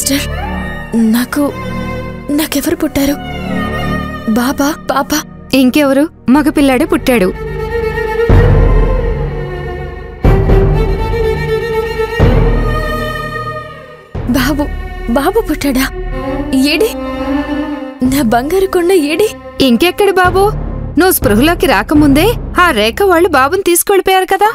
Sister నాకు నాకెవరు పుట్టారు బాబా పాప ఇంకెవరు మగపిల్లాడే పుట్టాడు బాబు బాబు పుట్టాడా ఏడి నా బంగారు కొండ ఏడి ఇంకెక్కడ బాబు నువ్వు స్పృహలోకి రాకముందే ఆ రేఖ వాళ్ళు బాబుని తీసుకెళ్ళిపోయారు కదా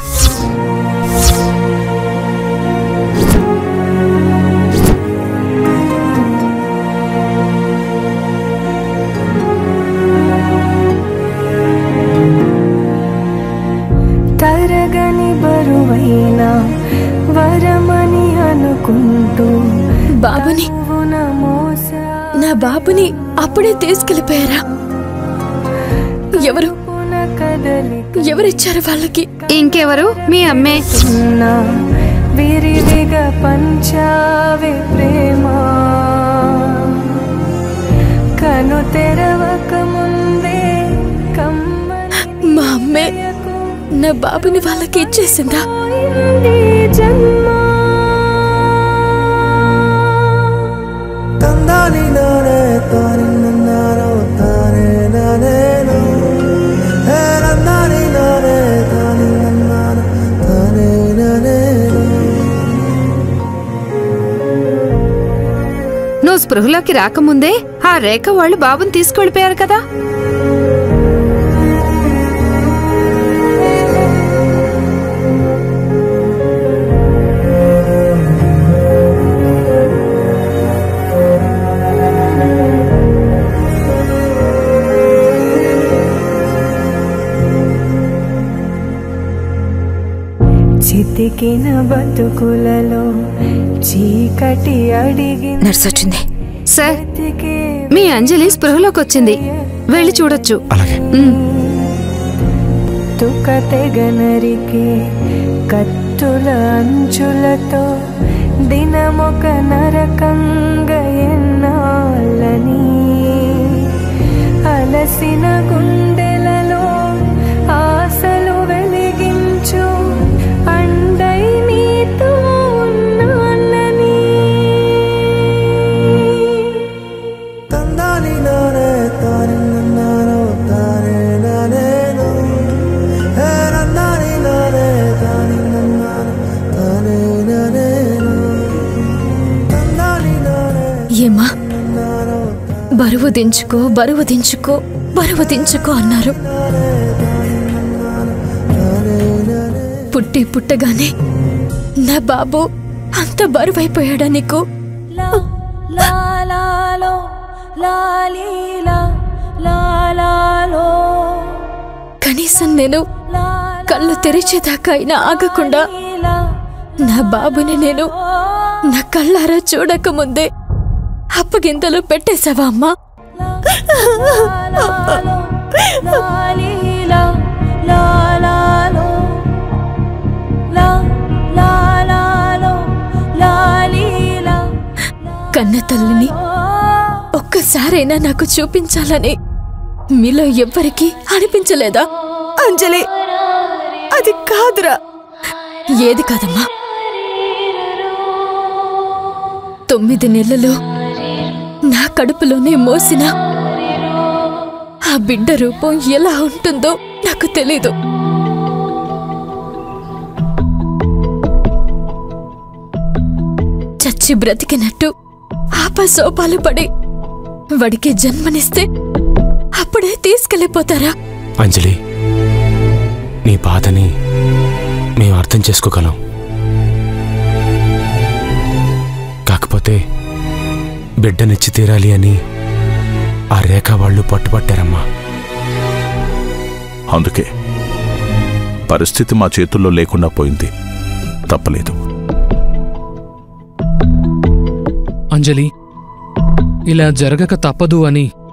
తరగని బరువైన వరమని అనుకుంటూ బాబుని తనువున మోస నా బాబుని అప్పుడే తీసుకెళ్ళిపోయారా ఎవరు పున కదలిక ఎవరిచ్చారు వాళ్ళకి ఇంకెవరు మీ అమ్మే నా విరివిగా పంచావే ప్రేమ కను తెరవక ముందే కమ్మని మా అమ్మే నా బాబుని వాళ్ళకి ఇచ్చేసిందా పోయింది జన్మ తందాని నానే తాని నన్నారో తానే నానేను హే నందాని నానే తాని నన్నాను తానే నానేను నువ్వు స్పృహలోకి రాకముందే ఆ రేఖ వాళ్ళు బాబుని తీసుకెళ్ళిపోయారు కదా చితికిన బతుకులలో చీకటి అడిగి నర్స్ వచ్చింది సార్ మీ అంజలి స్పృహలోకి వచ్చింది వెళ్ళి చూడొచ్చు అలాగే ఉమ్. తుక తెగనరికే కత్తుల అంచులతో దినమొక నరకంగ ఎన్నాళ్ళని అలసిన గుండెలలో ఆశలు వెలిగించు అండై నీతో ఉన్నాళ్ళని తందాని నానే తాని నన్నారో తానే నానేను హే నందాని నానే తాని నన్నాను తానే నానేను తందాని నానే ఏమా బరువు దించుకో బరువు దించుకో బరువు దించుకో అన్నారు పుట్టి పుట్టగానే నా బాబు అంత బరువైపోయాడా నీకు కనీసం నేను కళ్ళు తెరిచేదాకా అయినా ఆగకుండా నా బాబుని నేను నా కళ్ళారా చూడకముందే అప్పగింతలు పెట్టేశావా అమ్మా కన్న తల్లిని ఒక్కసారైనా నాకు చూపించాలని మీలో ఎవ్వరికీ అనిపించలేదా అంజలి అది కాదురా ఏది కాదమ్మా తొమ్మిది నెలలు నా కడుపులోనే మోసిన ఆ బిడ్డ రూపం ఎలా ఉంటుందో నాకు తెలీదు చచ్చి బ్రతికినట్టు ఆపసోపాలు పడి వాడికి జన్మనిస్తే అప్పుడే తీసుకెళ్ళిపోతారా అంజలి నీ బాధని మేము అర్థం చేసుకోగలం కాకపోతే బిడ్డనిచ్చి తీరాలి అని ఆ రేఖ వాళ్ళు పట్టుపట్టారమ్మా అందుకే పరిస్థితి మా చేతుల్లో లేకుండా పోయింది తప్పలేదు అంజలి ఇలా జరగక తప్పదు అని